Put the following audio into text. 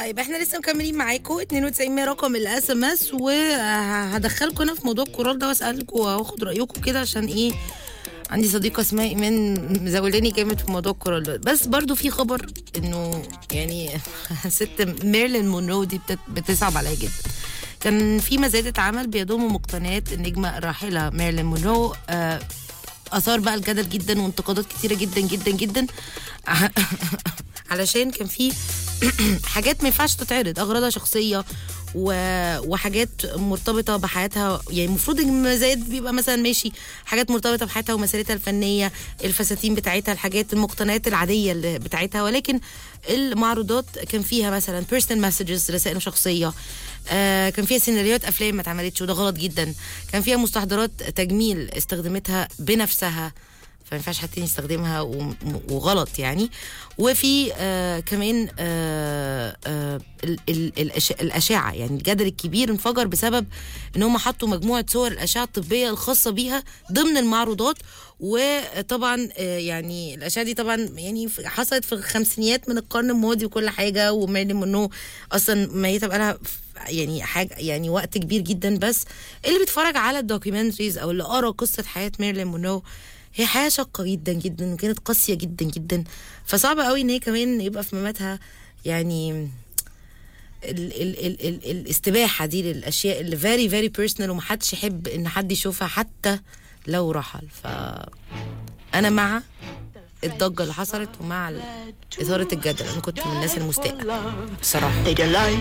طيب احنا لسه مكملين معاكم 92 رقم الاس ام اس وهدخلكم انا في موضوع الكورال ده واسالكم واخد رايكم كده عشان ايه عندي صديقه اسمها ايمان مزولاني جامد في موضوع الكورال ده بس برضو في خبر انه يعني ست ميرلين مونرو دي بت- بتصعب عليا جدا كان في مزادة عمل بيضم مقتنيات النجمة الراحلة ميرلين مونرو آه، اثار بقى الجدل جدا وانتقادات كتيره جدا جدا جدا علشان كان في حاجات ما ينفعش تتعرض اغراضها شخصيه و... وحاجات مرتبطه بحياتها يعني المفروض ان المزايد بيبقى مثلا ماشي حاجات مرتبطه بحياتها ومسيرتها الفنيه الفساتين بتاعتها الحاجات المقتنيات العاديه اللي بتاعتها ولكن المعروضات كان فيها مثلا بيرسونال مسجز رسائل شخصيه آه كان فيها سيناريوهات افلام ما اتعملتش وده غلط جدا كان فيها مستحضرات تجميل استخدمتها بنفسها فما ينفعش حد تاني يستخدمها و- وغلط يعني وفي آه كمان آه آه ال- ال- الأش- الاشعه يعني الجدل الكبير انفجر بسبب ان هم حطوا مجموعه صور الاشعه الطبيه الخاصه بيها ضمن المعروضات وطبعا آه يعني الاشعه دي طبعا يعني في- حصلت في الخمسينيات من القرن الماضي وكل حاجه وميرلين مونرو اصلا ميته بقالها يعني حاجه يعني وقت كبير جدا بس اللي بيتفرج على الدوكيومنتريز او اللي قرا قصه حياه ميرلين مونرو هي حياه شاقه جدا جدا وكانت قاسيه جدا جدا فصعب قوي ان هي كمان يبقى في مماتها يعني ال ال ال ال الاستباحه دي للاشياء اللي فيري فيري بيرسونال ومحدش يحب ان حد يشوفها حتى لو رحل ف انا مع الضجه اللي حصلت ومع ال- اثاره الجدل انا كنت من الناس المستاءه الصراحه They'd lie